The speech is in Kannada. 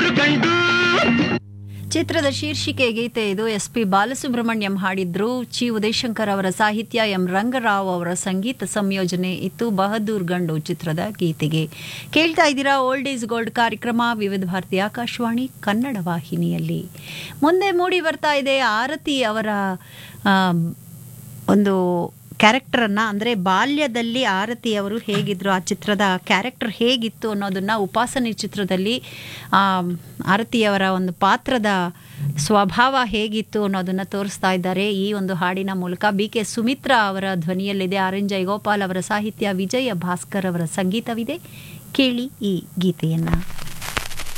ಗಂಡು ಚಿತ್ರದ ಶೀರ್ಷಿಕೆ ಗೀತೆ ಇದು ಎಸ್ ಪಿ ಬಾಲಸುಬ್ರಹ್ಮಣ್ಯಂ ಹಾಡಿದ್ರು ಚಿ ಉದಯಶಂಕರ್ ಅವರ ಸಾಹಿತ್ಯ ಎಂ ರಂಗರಾವ್ ಅವರ ಸಂಗೀತ ಸಂಯೋಜನೆ ಇತ್ತು ಬಹದ್ದೂರ್ ಗಂಡು ಚಿತ್ರದ ಗೀತೆಗೆ ಕೇಳ್ತಾ ಇದ್ದೀರಾ ಓಲ್ಡ್ ಈಸ್ ಗೋಲ್ಡ್ ಕಾರ್ಯಕ್ರಮ ವಿವಿಧ ಭಾರತಿ ಆಕಾಶವಾಣಿ ಕನ್ನಡ ವಾಹಿನಿಯಲ್ಲಿ ಮುಂದೆ ಮೂಡಿ ಬರ್ತಾ ಇದೆ ಆರತಿ ಅವರ ಆ, ಒಂದು ಕ್ಯಾರೆಕ್ಟರನ್ನು ಅಂದರೆ ಬಾಲ್ಯದಲ್ಲಿ ಆರತಿ ಅವರು ಹೇಗಿದ್ರು ಆ ಚಿತ್ರದ ಕ್ಯಾರೆಕ್ಟರ್ ಹೇಗಿತ್ತು ಅನ್ನೋದನ್ನು ಉಪಾಸನೆ ಚಿತ್ರದಲ್ಲಿ ಆ, ಆರತಿಯವರ ಒಂದು ಪಾತ್ರದ ಸ್ವಭಾವ ಹೇಗಿತ್ತು ಅನ್ನೋದನ್ನು ತೋರಿಸ್ತಾ ಇದ್ದಾರೆ ಈ ಒಂದು ಹಾಡಿನ ಮೂಲಕ ಬಿ ಕೆ ಸುಮಿತ್ರಾ ಅವರ ಧ್ವನಿಯಲ್ಲಿದೆ ಆರ್ ಎನ್ ಜಯಗೋಪಾಲ್ ಅವರ ಸಾಹಿತ್ಯ ವಿಜಯ ಭಾಸ್ಕರ್ ಅವರ ಸಂಗೀತವಿದೆ ಕೇಳಿ ಈ ಗೀತೆಯನ್ನು